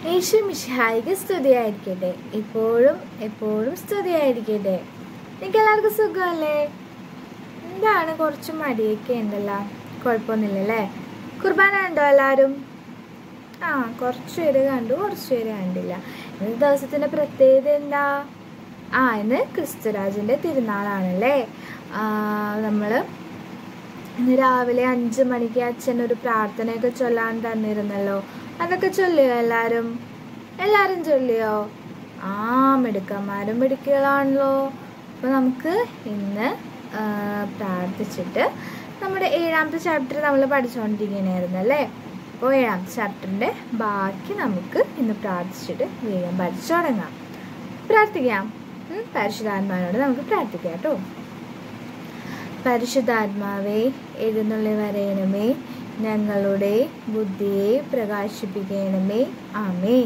യേശു മിശിഹായിക്ക് സ്തുതിയായിരിക്കട്ടെ ഇപ്പോഴും എപ്പോഴും സ്തുതിയായിരിക്കട്ടെ എനിക്ക് എല്ലാവർക്കും സുഖമല്ലേ എന്താണ് കുറച്ച് മടിയൊക്കെ ഉണ്ടല്ലോ കുഴപ്പമൊന്നുമില്ലല്ലേ കുർബാന ഉണ്ടോ എല്ലാവരും ആ കുറച്ച് പേര് കണ്ടു കുറച്ച് പേര് കണ്ടില്ല ഇന്നത്തെ ദിവസത്തിന്റെ പ്രത്യേകത എന്താ ആ ഇന്ന് ക്രിസ്തുരാജിന്റെ തിരുനാളാണല്ലേ ആ, നമ്മള് ഇന്ന് രാവിലെ അഞ്ച് മണിക്ക് അച്ഛൻ ഒരു പ്രാർത്ഥനയൊക്കെ ചൊല്ലാൻ തന്നിരുന്നല്ലോ അതൊക്കെ ചൊല്ലിയോ എല്ലാരും എല്ലാരും ചൊല്ലിയോ ആ മിടുക്കന്മാരും മിടുക്കികളാണല്ലോ അപ്പൊ നമുക്ക് ഇന്ന് ആ, പ്രാർത്ഥിച്ചിട്ട് നമ്മുടെ ഏഴാമത്തെ ചാപ്റ്റർ നമ്മൾ പഠിച്ചുകൊണ്ടിരിക്കുകയായിരുന്നു അല്ലേ അപ്പോൾ ഏഴാമത്തെ ചാപ്റ്ററിന്റെ ബാക്കി നമുക്ക് ഇന്ന് പ്രാർത്ഥിച്ചിട്ട് വേഗം പഠിച്ചു തുടങ്ങാം പ്രാർത്ഥിക്കാം ഉം, പരിശുദ്ധാത്മാവിനോട് നമുക്ക് പ്രാർത്ഥിക്കാം കേട്ടോ പരിശുദ്ധാത്മാവേ എഴുന്നള്ളി വരയണമേ ഞങ്ങളുടെ ബുദ്ധിയെ പ്രകാശിപ്പിക്കണമേ ആമേ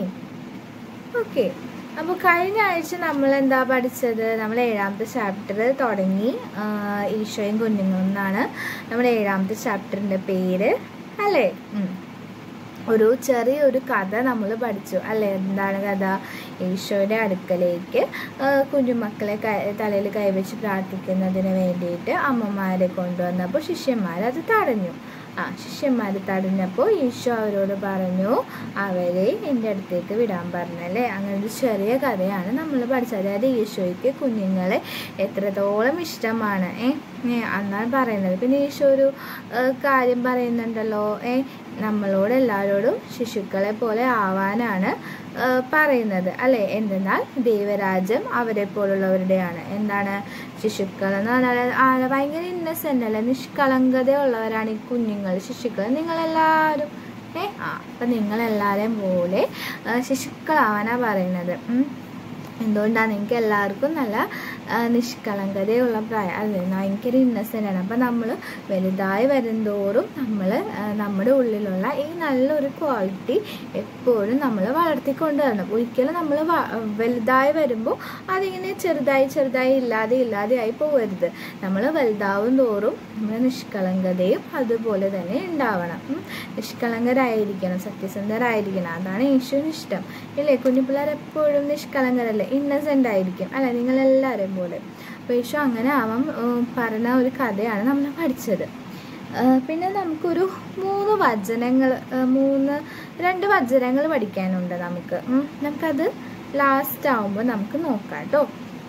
ഓക്കെ അപ്പോൾ കഴിഞ്ഞ ആഴ്ച നമ്മൾ എന്താ പഠിച്ചത് നമ്മൾ ഏഴാമത്തെ ചാപ്റ്റർ തുടങ്ങി ആ, ഈശോയും കുഞ്ഞുങ്ങളും എന്നാണ് നമ്മുടെ ഏഴാമത്തെ ചാപ്റ്ററിൻ്റെ പേര് അല്ലേ ഉം. ഒരു ചെറിയൊരു കഥ നമ്മൾ പഠിച്ചു അല്ലേ എന്താണ് കഥ ഈശോയുടെ അടുക്കലേക്ക് ആ, കുഞ്ഞുമക്കളെ തലയിൽ കൈവച്ച് പ്രാർത്ഥിക്കുന്നതിന് വേണ്ടിയിട്ട് അമ്മമാരെ കൊണ്ടുവന്നപ്പോൾ ശിഷ്യന്മാർ അത് തടഞ്ഞു ആ ശിഷ്യന്മാർ തടഞ്ഞപ്പോൾ ഈശോ അവരോട് പറഞ്ഞു അവരെ എൻ്റെ അടുത്തേക്ക് വിടാൻ പറഞ്ഞല്ലേ അങ്ങനെ ഒരു ചെറിയ കഥയാണ് നമ്മൾ പഠിച്ചത് അതായത് ഈശോയ്ക്ക് കുഞ്ഞുങ്ങളെ എത്രത്തോളം ഇഷ്ടമാണ് ഏ ഏ, എന്നാണ് പറയുന്നത് പിന്നെ ഈശോ ഒരു ഏ, കാര്യം പറയുന്നുണ്ടല്ലോ ഏ നമ്മളോട് എല്ലാവരോടും ശിശുക്കളെ പോലെ ആവാനാണ് ആ, പറയുന്നത് അല്ലെ എന്തെന്നാൽ ദൈവരാജ്യം അവരെ പോലുള്ളവരുടെയാണ് എന്താണ് ശിശുക്കൾ എന്ന് പറഞ്ഞാൽ ആ, ഭയങ്കര ഇന്നസെന്റ് അല്ലെ നിഷ്കളങ്കതയുള്ളവരാണ് ഈ കുഞ്ഞുങ്ങൾ ശിശുക്കൾ നിങ്ങളെല്ലാവരും ഏ ആ അപ്പൊ നിങ്ങളെല്ലാവരെയും പോലെ ആ, ശിശുക്കളാവാനാ പറയുന്നത് ഉം. എന്തുകൊണ്ടാണ് നിങ്ങൾക്ക് എല്ലാവർക്കും നല്ല ആ, നിഷ്കളങ്കതയുള്ള പ്രായം അതെ ഭയങ്കര ഇന്നസെൻ്റ് ആണ് അപ്പം നമ്മൾ വലുതായി വരുന്തോറും നമ്മൾ നമ്മുടെ ഉള്ളിലുള്ള ഈ നല്ലൊരു ക്വാളിറ്റി എപ്പോഴും നമ്മൾ വളർത്തിക്കൊണ്ട് വരണം ഒരിക്കലും നമ്മൾ വലുതായി വരുമ്പോൾ അതിങ്ങനെ ചെറുതായി ചെറുതായി ഇല്ലാതെ ഇല്ലാതെയായി പോകരുത് നമ്മൾ വലുതാവും തോറും നമ്മൾ നിഷ്കളങ്കതയും അതുപോലെ തന്നെ ഉണ്ടാവണം ഉം. നിഷ്കളങ്കരായിരിക്കണം സത്യസന്ധരായിരിക്കണം അതാണ് യേശുവിന് ഇഷ്ടം ഇല്ലേ കുഞ്ഞു പിള്ളേർ എപ്പോഴും നിഷ്കളങ്കരല്ലേ ഇന്നസെൻ്റ് ആയിരിക്കും അല്ല നിങ്ങളെല്ലാവരും പോലെ അപ്പോൾ യേശു അങ്ങനെ ആവാൻ ഉം, പറഞ്ഞ ഒരു കഥയാണ് നമ്മൾ പഠിച്ചത് ആ, പിന്നെ നമുക്കൊരു മൂന്ന് വചനങ്ങൾ ആ, മൂന്ന് രണ്ട് വചനങ്ങൾ പഠിക്കാനുണ്ട് നമുക്ക് ഉം. നമുക്കത് ലാസ്റ്റ് ആവുമ്പോൾ നമുക്ക് നോക്കാം കേട്ടോ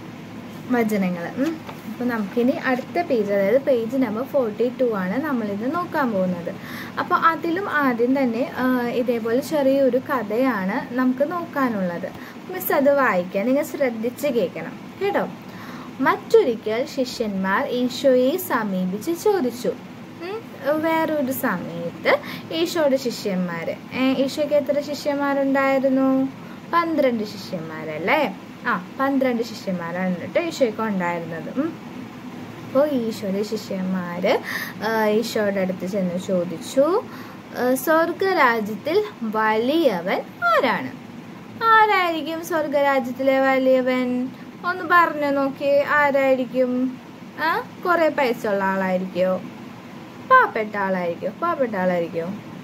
വചനങ്ങൾ അപ്പോൾ നമുക്കിനി അടുത്ത പേജ് അതായത് പേജ് നമ്പർ ഫോർട്ടി ടു ആണ് നമ്മളിത് നോക്കാൻ പോകുന്നത് അപ്പോൾ അതിലും ആദ്യം തന്നെ ആ, ഇതേപോലെ ചെറിയൊരു കഥയാണ് നമുക്ക് നോക്കാനുള്ളത് മിസ് അത് വായിക്കാൻ നിങ്ങൾ ശ്രദ്ധിച്ച് കേൾക്കണം കേട്ടോ മറ്റൊരിക്കൽ ശിഷ്യന്മാർ ഈശോയെ സമീപിച്ച് ചോദിച്ചു ഉം, വേറൊരു സമയത്ത് ഈശോയുടെ ശിഷ്യന്മാർ ഈശോയ്ക്ക് എത്ര ശിഷ്യന്മാരുണ്ടായിരുന്നു പന്ത്രണ്ട് ശിഷ്യന്മാരല്ലേ ആ പന്ത്രണ്ട് ശിഷ്യന്മാരാണ് കേട്ടോ ഈശോയ്ക്ക് ഉണ്ടായിരുന്നത് ഉം. അപ്പോൾ ഈശോയുടെ ശിഷ്യന്മാര് ആ, ഈശോയുടെ അടുത്ത് ചെന്ന് ചോദിച്ചു ആ, സ്വർഗരാജ്യത്തിൽ വലിയവൻ ആരാണ് ആരായിരിക്കും സ്വർഗരാജ്യത്തിലെ വലിയവൻ ഒന്ന് പറഞ്ഞു നോക്കിയേ ആരായിരിക്കും ആ കുറെ പൈസ ഉള്ള ആളായിരിക്കോ പാവപ്പെട്ട ആളായിരിക്കോ പാവപ്പെട്ട ആളായിരിക്കോ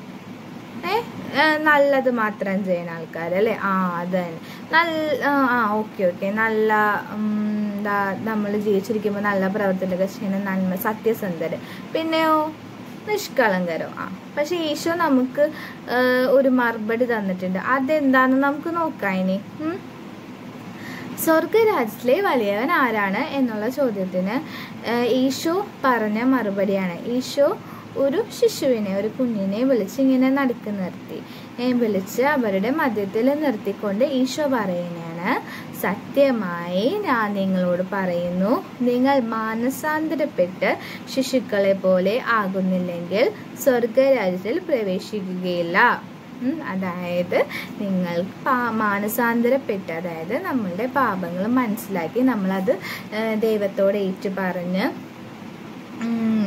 ഏ ഏ, നല്ലത് മാത്രം ചെയ്യുന്ന ആൾക്കാരല്ലേ ആ അത് തന്നെ നല്ല ആ, ആ ഓക്കെ ഓക്കെ നല്ല ഉം, എന്താ നമ്മൾ ജീവിച്ചിരിക്കുമ്പോൾ നല്ല പ്രവർത്തനമൊക്കെ ചെയ്യുന്ന നന്മ സത്യസന്ധര് പിന്നെയോ നിഷ്കളങ്കരോ ആ പക്ഷെ ഈശോ നമുക്ക് ഏ, ഒരു മറുപടി തന്നിട്ടുണ്ട് അതെന്താന്ന് നമുക്ക് നോക്കാം ഇനി ഉം. സ്വർഗരാജ്യത്തിലെ വലിയവൻ ആരാണ് എന്നുള്ള ചോദ്യത്തിന് ഏഹ്, ഈശോ പറഞ്ഞ മറുപടിയാണ് ഈശോ ഒരു ശിശുവിനെ ഒരു കുഞ്ഞിനെ വിളിച്ച് ഇങ്ങനെ നടുക്ക് നിർത്തി ഏഹ്, വിളിച്ച് അവരുടെ മധ്യത്തിൽ നിർത്തിക്കൊണ്ട് ഈശോ പറയുകയാണ് സത്യമായി ഞാൻ നിങ്ങളോട് പറയുന്നു നിങ്ങൾ മാനസാന്തരപ്പെട്ട് ശിശുക്കളെ പോലെ ആകുന്നില്ലെങ്കിൽ സ്വർഗരാജ്യത്തിൽ പ്രവേശിക്കുകയില്ല ഉം, അതായത് നിങ്ങൾ പാ മാനസാന്തരപ്പെട്ട് അതായത് നമ്മളുടെ പാപങ്ങൾ മനസ്സിലാക്കി നമ്മളത് ഏഹ്, ദൈവത്തോട് ഏറ്റു പറഞ്ഞ് ഉം,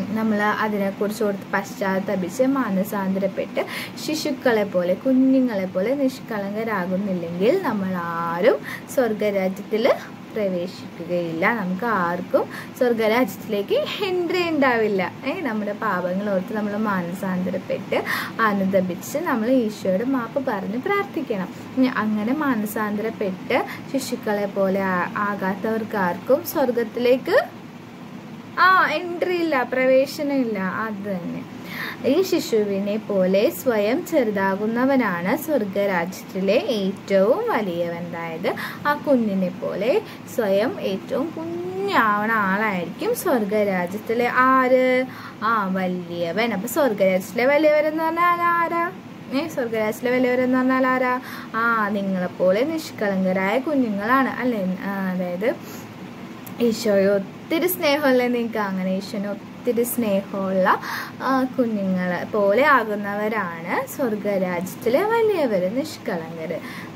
നമ്മൾ അതിനെക്കുറിച്ച് ഓർത്ത് പശ്ചാത്തപിച്ച് മാനസാന്തരപ്പെട്ട് ശിശുക്കളെ പോലെ കുഞ്ഞുങ്ങളെ പോലെ നിഷ്കളങ്കരാകുന്നില്ലെങ്കിൽ നമ്മൾ ആരും സ്വർഗരാജ്യത്തിൽ പ്രവേശിക്കുകയില്ല നമുക്ക് ആർക്കും സ്വർഗരാജ്യത്തിലേക്ക് എൻട്രി ഉണ്ടാവില്ല ഏ നമ്മുടെ പാപങ്ങൾ ഓർത്ത് നമ്മൾ മാനസാന്തരപ്പെട്ട് അനുദപിച്ച് നമ്മൾ ഈശോയുടെ മാപ്പ് പറഞ്ഞ് പ്രാർത്ഥിക്കണം ഇനി അങ്ങനെ മാനസാന്തരപ്പെട്ട് ശിശുക്കളെ പോലെ ആ- ആകാത്തവർക്ക് ആർക്കും സ്വർഗത്തിലേക്ക് ആ എൻട്രി ഇല്ല പ്രവേശനം ഇല്ല അത് തന്നെ ഈ ശിശുവിനെ പോലെ സ്വയം ചെറുതാകുന്നവനാണ് സ്വർഗരാജ്യത്തിലെ ഏറ്റവും വലിയവൻ അതായത് ആ കുഞ്ഞിനെ പോലെ സ്വയം ഏറ്റവും കുഞ്ഞാവണ ആളായിരിക്കും സ്വർഗരാജ്യത്തിലെ ആര് ആ വലിയവൻ അപ്പൊ സ്വർഗരാജ്യത്തിലെ വലിയവരെന്ന് പറഞ്ഞാൽ ആരാ ഏ സ്വർഗരാജ്യത്തിലെ വലിയവരെന്ന് പറഞ്ഞാൽ ആരാ ആ നിങ്ങളെപ്പോലെ നിഷ്കളങ്കരായ കുഞ്ഞുങ്ങളാണ് അല്ലേ ആ, അതായത് ഈശോയെ ഒത്തിരി സ്നേഹമുള്ള നിങ്ങൾക്ക് അങ്ങനെ ഈശോനെ ഒത്തിരി സ്നേഹമുള്ള ആ, കുഞ്ഞുങ്ങളെ പോലെ ആകുന്നവരാണ് സ്വർഗരാജ്യത്തിലെ വലിയവർ നിഷ്കളങ്കർ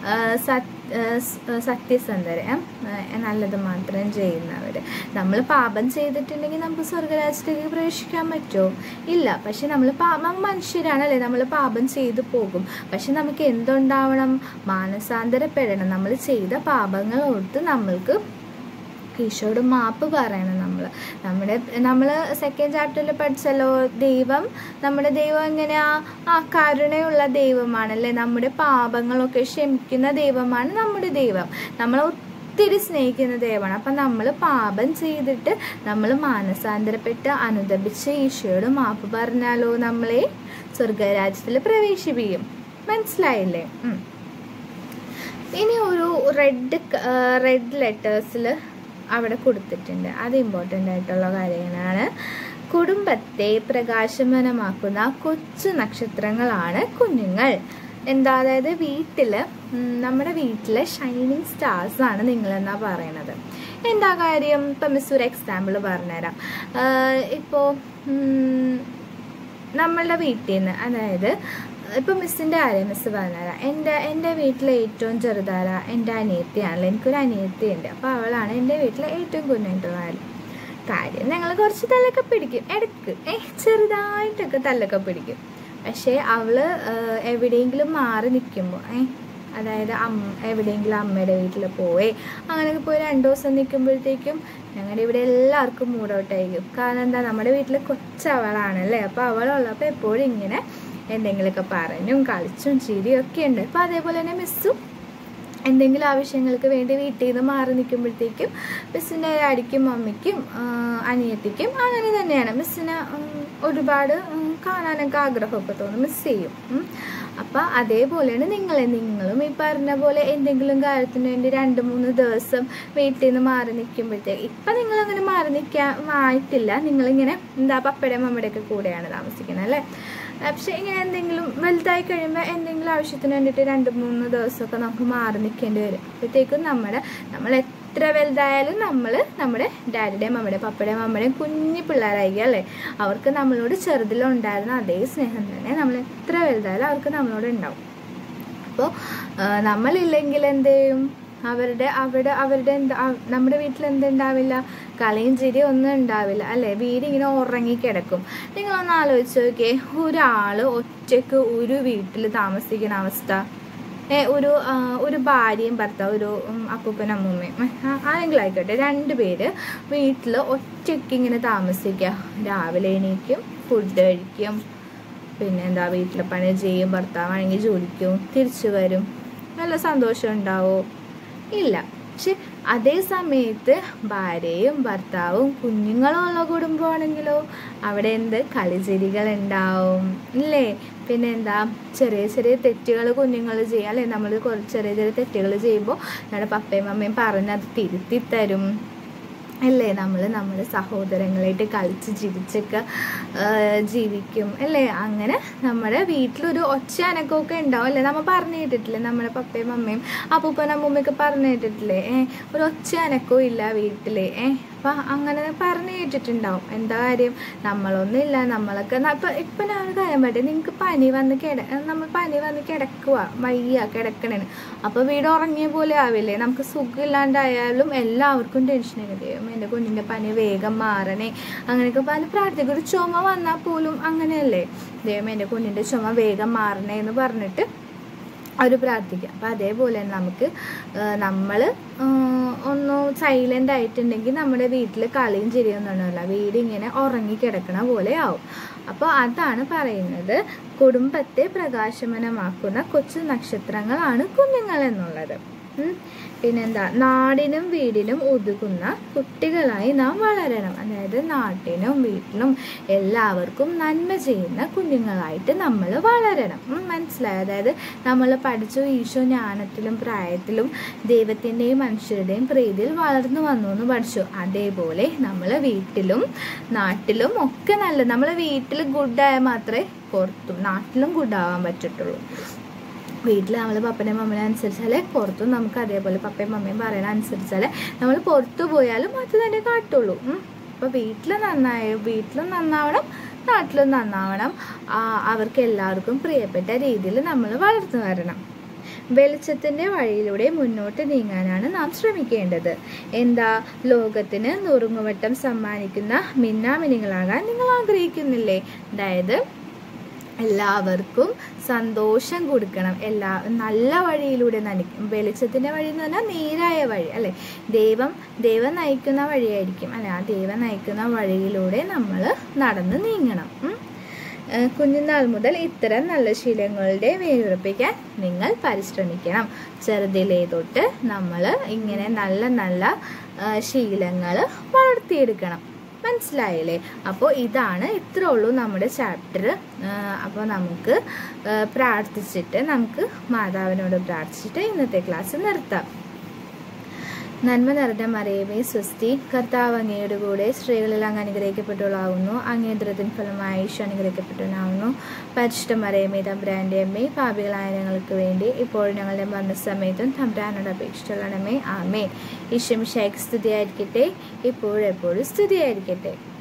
സത്യസന്ധർ നല്ലത് മാത്രം ചെയ്യുന്നവർ നമ്മൾ പാപം ചെയ്തിട്ടുണ്ടെങ്കിൽ നമുക്ക് സ്വർഗരാജ്യത്തിലേക്ക് പ്രവേശിക്കാൻ പറ്റുമോ ഇല്ല പക്ഷെ നമ്മൾ പാപം മനുഷ്യരാണല്ലേ നമ്മൾ പാപം ചെയ്തു പോകും പക്ഷെ നമുക്ക് എന്തുണ്ടാവണം മാനസാന്തരപ്പെടണം നമ്മൾ ചെയ്ത പാപങ്ങൾ ഓർത്ത് നമ്മൾക്ക് ഈശോയോട് മാപ്പ് പറയണം നമ്മൾ നമ്മുടെ നമ്മൾ സെക്കൻഡ് ചാപ്റ്ററിൽ പഠിച്ചല്ലോ ദൈവം നമ്മുടെ ദൈവം എങ്ങനെയാ ആ കരുണയുള്ള ദൈവമാണല്ലേ നമ്മുടെ പാപങ്ങളൊക്കെ ക്ഷമിക്കുന്ന ദൈവമാണ് നമ്മുടെ ദൈവം നമ്മൾ ഒത്തിരി സ്നേഹിക്കുന്ന ദൈവമാണ് അപ്പം നമ്മൾ പാപം ചെയ്തിട്ട് നമ്മൾ മാനസാന്തരപ്പെട്ട് അനുദപിച്ച് ഈശോയോട് മാപ്പ് പറഞ്ഞാലോ നമ്മളെ സ്വർഗരാജ്യത്തിൽ പ്രവേശിപ്പിക്കും മനസ്സിലായില്ലേ ഉം. ഇനി ഒരു റെഡ് റെഡ് ലെറ്റേഴ്സിൽ അവിടെ കൊടുത്തിട്ടുണ്ട് അത് ഇമ്പോർട്ടൻ്റ് ആയിട്ടുള്ള കാര്യങ്ങളാണ് കുടുംബത്തെ പ്രകാശമാനമാക്കുന്ന കൊച്ചു നക്ഷത്രങ്ങളാണ് കുഞ്ഞുങ്ങൾ എന്താ അതായത് വീട്ടിൽ നമ്മുടെ വീട്ടിലെ ഷൈനിങ് സ്റ്റാർസ് ആണ് നിങ്ങളെന്നാ പറയണത് എന്താ കാര്യം ഇപ്പം മിസ് ഒരു എക്സാമ്പിൾ പറഞ്ഞുതരാം ഇപ്പോൾ നമ്മളുടെ വീട്ടിൽ നിന്ന് അതായത് ഇപ്പം മിസ്സിൻ്റെ കാര്യം മിസ് പറഞ്ഞുതരാം എൻ്റെ എൻ്റെ വീട്ടിലെ ഏറ്റവും ചെറുതാര എൻ്റെ അനിയത്തിയാണല്ലോ എനിക്കൊരു അനിയത്തിയുണ്ട് അപ്പോൾ അവളാണ് എൻ്റെ വീട്ടിലെ ഏറ്റവും കുഞ്ഞായിട്ടുള്ള ആൾ കാര്യം ഞങ്ങൾ കുറച്ച് തല്ലൊക്കെ പിടിക്കും ഇടയ്ക്ക് ഏ ചെറുതായിട്ടൊക്കെ തല്ലൊക്കെ പിടിക്കും പക്ഷേ അവള് ഏഹ്, എവിടെയെങ്കിലും മാറി നിൽക്കുമ്പോൾ ഏ അതായത് അമ്മ എവിടെയെങ്കിലും അമ്മയുടെ വീട്ടിൽ പോയി അങ്ങനെയൊക്കെ പോയി രണ്ട് ദിവസം നിൽക്കുമ്പോഴത്തേക്കും ഞങ്ങളുടെ ഇവിടെ എല്ലാവർക്കും മൂഡ് ഔട്ടായിരിക്കും കാരണം എന്താ നമ്മുടെ വീട്ടിൽ കൊച്ചവളാണല്ലേ അപ്പോൾ അവളുള്ളപ്പോൾ എപ്പോഴും ഇങ്ങനെ എന്തെങ്കിലുമൊക്കെ പറഞ്ഞും കളിച്ചും ചിരിയും ഒക്കെ ഉണ്ട് അപ്പോൾ അതേപോലെ തന്നെ മിസ്സും എന്തെങ്കിലും ആവശ്യങ്ങൾക്ക് വേണ്ടി വീട്ടിൽ നിന്ന് മാറി നിൽക്കുമ്പോഴത്തേക്കും മിസ്സിൻ്റെ ഡാഡിക്കും മമ്മിക്കും ആ, അനിയത്തിക്കും അങ്ങനെ തന്നെയാണ് മിസ്സിന് ഉം, ഒരുപാട് ഉം, കാണാനൊക്കെ ആഗ്രഹമൊക്കെ തോന്നും മിസ് ചെയ്യും ഉം. അപ്പം അതേപോലെയാണ് നിങ്ങളെ നിങ്ങളും ഈ പറഞ്ഞ പോലെ എന്തെങ്കിലും കാര്യത്തിന് വേണ്ടി രണ്ട് മൂന്ന് ദിവസം വീട്ടിൽ നിന്ന് മാറി നിൽക്കുമ്പോഴത്തേക്ക് ഇപ്പം നിങ്ങളങ്ങനെ മാറി നിൽക്കാൻ ആയിട്ടില്ല നിങ്ങളിങ്ങനെ എന്താ പപ്പയുടെയും മമ്മയുടെയൊക്കെ കൂടെയാണ് താമസിക്കുന്നത് അല്ലേ പക്ഷെ ഇങ്ങനെ എന്തെങ്കിലും വലുതായി കഴിയുമ്പോൾ എന്തെങ്കിലും ആവശ്യത്തിന് വേണ്ടിയിട്ട് രണ്ട് മൂന്ന് ദിവസമൊക്കെ നമുക്ക് മാറി നിൽക്കേണ്ടി വരും അപ്പോഴത്തേക്കും നമ്മുടെ നമ്മൾ എത്ര വലുതായാലും നമ്മൾ നമ്മുടെ ഡാഡിയുടെയും മമ്മയുടെയും പപ്പയുടെയും മമ്മയുടെയും കുഞ്ഞു പിള്ളേരായിരിക്കും അല്ലേ അവർക്ക് നമ്മളോട് ചെറുതിലുണ്ടായിരുന്ന അതേ സ്നേഹം തന്നെ നമ്മൾ എത്ര വലുതായാലും അവർക്ക് നമ്മളോട് ഉണ്ടാവും അപ്പോൾ നമ്മളില്ലെങ്കിൽ എന്ത് ചെയ്യും അവരുടെ അവിടെ അവരുടെ എന്താ അവ- നമ്മുടെ വീട്ടിൽ എന്തുണ്ടാവില്ല കളിയും ചിരിയും ഒന്നും ഉണ്ടാവില്ല അല്ലേ വീട് ഇങ്ങനെ ഉറങ്ങിക്കിടക്കും നിങ്ങളൊന്ന് ആലോചിച്ച് നോക്കിയേ ഒരാൾ ഒറ്റയ്ക്ക് ഒരു വീട്ടിൽ താമസിക്കുന്ന അവസ്ഥ ഏ, ഒരു ആ, ഒരു ഭാര്യയും ഭർത്താവും ഒരു ഉം, അപ്പൂപ്പനും അമ്മൂമ്മയും ഉം, ആ- ആരെങ്കിലും ആയിക്കോട്ടെ രണ്ടുപേര് വീട്ടിൽ ഒറ്റയ്ക്ക് ഇങ്ങനെ താമസിക്കുക രാവിലെ എണീക്കും ഫുഡ് കഴിക്കും പിന്നെ എന്താ വീട്ടിലെ പണി ചെയ്യും ഭർത്താവാണെങ്കിൽ ജോലിക്കും തിരിച്ചു വരും നല്ല സന്തോഷം ഉണ്ടാവോ ഇല്ല പക്ഷെ അതേ സമയത്ത് ഭാര്യയും ഭർത്താവും കുഞ്ഞുങ്ങളും ഉള്ള കുടുംബമാണെങ്കിലോ അവിടെ എന്ത് കളിചിരികൾ ഉണ്ടാവും ഇല്ലേ പിന്നെ എന്താ ചെറിയ ചെറിയ തെറ്റുകൾ കുഞ്ഞുങ്ങൾ ചെയ്യുക അല്ലേ നമ്മൾ കുറച്ച് ചെറിയ ചെറിയ തെറ്റുകൾ ചെയ്യുമ്പോൾ നമ്മുടെ പപ്പയും അമ്മയും പറഞ്ഞ് അത് തിരുത്തി തരും അല്ലേ നമ്മൾ നമ്മുടെ സഹോദരങ്ങളായിട്ട് കളിച്ച് ചിരിച്ചൊക്കെ ആ, ജീവിക്കും അല്ലേ അങ്ങനെ നമ്മുടെ വീട്ടിലൊരു ഒച്ച അനക്കമൊക്കെ ഉണ്ടാവും അല്ലേ നമ്മൾ പറഞ്ഞു കേട്ടിട്ടില്ലേ നമ്മുടെ പപ്പയും അമ്മയും അപ്പൂപ്പനും അമ്മൂമ്മയൊക്കെ പറഞ്ഞു കേട്ടിട്ടില്ലേ ഏ ഒരു ഒച്ച അനക്കവും ഇല്ല വീട്ടിൽ ഏ അപ്പം അങ്ങനെ പറഞ്ഞു കേട്ടിട്ടുണ്ടാവും എന്താ കാര്യം നമ്മളൊന്നുമില്ല നമ്മളൊക്കെ ഇപ്പം ഇപ്പം ഞാൻ ഒരു കാര്യം പറ്റേ നിങ്ങൾക്ക് പനി വന്ന് കിട നമ്മൾ പനി വന്ന് കിടക്കുക വയ്യ കിടക്കണേന് അപ്പോൾ വീട് ഉറങ്ങിയ പോലെ ആവില്ലേ നമുക്ക് സുഖമില്ലാണ്ടായാലും എല്ലാവർക്കും ടെൻഷനൊക്കെ ദൈവം എൻ്റെ കുഞ്ഞിൻ്റെ പനി വേഗം മാറണേ അങ്ങനെയൊക്കെ പറഞ്ഞ് പ്രാർത്ഥിക്കും ഒരു ചുമ വന്നാൽ പോലും അങ്ങനെയല്ലേ ദൈവം എൻ്റെ കുഞ്ഞിൻ്റെ ചുമ വേഗം മാറണേ എന്ന് പറഞ്ഞിട്ട് അവർ പ്രാർത്ഥിക്കുക അപ്പം അതേപോലെ തന്നെ നമുക്ക് നമ്മൾ ഒന്ന് സൈലൻ്റ് ആയിട്ടുണ്ടെങ്കിൽ നമ്മുടെ വീട്ടിൽ കളിയും ചിരിയൊന്നുമില്ല വീട് ഇങ്ങനെ ഉറങ്ങിക്കിടക്കണ പോലെ ആവും അപ്പോൾ അതാണ് പറയുന്നത് കുടുംബത്തെ പ്രകാശമനമാക്കുന്ന കൊച്ചു നക്ഷത്രങ്ങളാണ് കുഞ്ഞുങ്ങൾ എന്നുള്ളത് പിന്നെന്താ നാടിനും വീടിനും ഒതുങ്ങുന്ന കുട്ടികളായി നാം വളരണം അതായത് നാട്ടിനും വീട്ടിലും എല്ലാവർക്കും നന്മ ചെയ്യുന്ന കുഞ്ഞുങ്ങളായിട്ട് നമ്മൾ വളരണം മനസ്സിലായി അതായത് നമ്മൾ പഠിച്ചു ഈശോ ജ്ഞാനത്തിലും പ്രായത്തിലും ദൈവത്തിൻ്റെയും മനുഷ്യരുടെയും പ്രീതിയിൽ വളർന്നു വന്നു എന്ന് പഠിച്ചു അതേപോലെ നമ്മൾ വീട്ടിലും നാട്ടിലും ഒക്കെ നല്ല നമ്മൾ വീട്ടിൽ ഗുഡായാൽ മാത്രമേ പുറത്തും നാട്ടിലും ഗുഡാവാൻ പറ്റത്തുള്ളൂ വീട്ടിൽ നമ്മൾ പപ്പനെയും മമ്മനെ അനുസരിച്ചാലേ പുറത്തും നമുക്ക് അതേപോലെ പപ്പയും മമ്മയും പറയണ അനുസരിച്ചാലേ നമ്മൾ പുറത്തു പോയാലും അത് തന്നെ കാട്ടുള്ളൂ അപ്പോൾ വീട്ടിൽ നന്നായ വീട്ടിലും നന്നാവണം നാട്ടിലും നന്നാവണം അവർക്ക് എല്ലാവർക്കും പ്രിയപ്പെട്ട രീതിയിൽ നമ്മൾ വളർന്നു വരണം വെളിച്ചത്തിൻ്റെ വഴിയിലൂടെ മുന്നോട്ട് നീങ്ങാനാണ് നാം ശ്രമിക്കേണ്ടത് എന്താ ലോകത്തിന് നുറുങ്ങുവട്ടം സമ്മാനിക്കുന്ന മിന്നാമിനികളാകാൻ നിങ്ങൾ ആഗ്രഹിക്കുന്നില്ലേ അതായത് എല്ലാവർക്കും സന്തോഷം കൊടുക്കണം എല്ലാ നല്ല വഴിയിലൂടെ നയിക്കും വെളിച്ചത്തിൻ്റെ വഴി എന്ന് പറഞ്ഞാൽ നേരായ വഴി അല്ലേ ദൈവം ദൈവം നയിക്കുന്ന വഴിയായിരിക്കും അല്ലെ ആ ദൈവം നയിക്കുന്ന വഴിയിലൂടെ നമ്മൾ നടന്ന് നീങ്ങണം കുഞ്ഞുനാൾ മുതൽ ഇത്തരം നല്ല ശീലങ്ങളുടെ വേരുറപ്പിക്കാൻ നിങ്ങൾ പരിശ്രമിക്കണം ചെറുതിലേ തൊട്ട് നമ്മൾ ഇങ്ങനെ നല്ല നല്ല ശീലങ്ങൾ വളർത്തിയെടുക്കണം മനസ്സിലായില്ലേ അപ്പോൾ ഇതാണ് ഇത്രേ ഉള്ളൂ നമ്മുടെ ചാപ്റ്റർ അപ്പോൾ നമുക്ക് പ്രാർത്ഥിച്ചിട്ട് നമുക്ക് മാതാവിനോട് പ്രാർത്ഥിച്ചിട്ട് ഇന്നത്തെ ക്ലാസ് നിർത്താം നന്മ നിറഞ്ഞ മറിയമേ സ്വസ്തി കർത്താവ് അങ്ങയുടെ കൂടെ സ്ത്രീകളിൽ അങ്ങ് അനുഗ്രഹിക്കപ്പെട്ടവളാവുന്നു അങ്ങേദ്രത്തിൻ ഫലമായി ഈശോ അനുഗ്രഹിക്കപ്പെട്ടവനാവുന്നു പരിശുദ്ധ മറിയമേ തമ്പ്രാൻ്റെ അമ്മേ പാപികളായ ഞങ്ങൾക്ക് വേണ്ടി ഇപ്പോൾ ഞങ്ങളുടെ മരണസമയത്തും തമ്പ്രാനോട് അപേക്ഷിച്ചുള്ളണമേ ആമേ ഈശ്വമിഷായ്ക്ക് സ്തുതിയായിരിക്കട്ടെ ഇപ്പോഴെപ്പോഴും സ്തുതിയായിരിക്കട്ടെ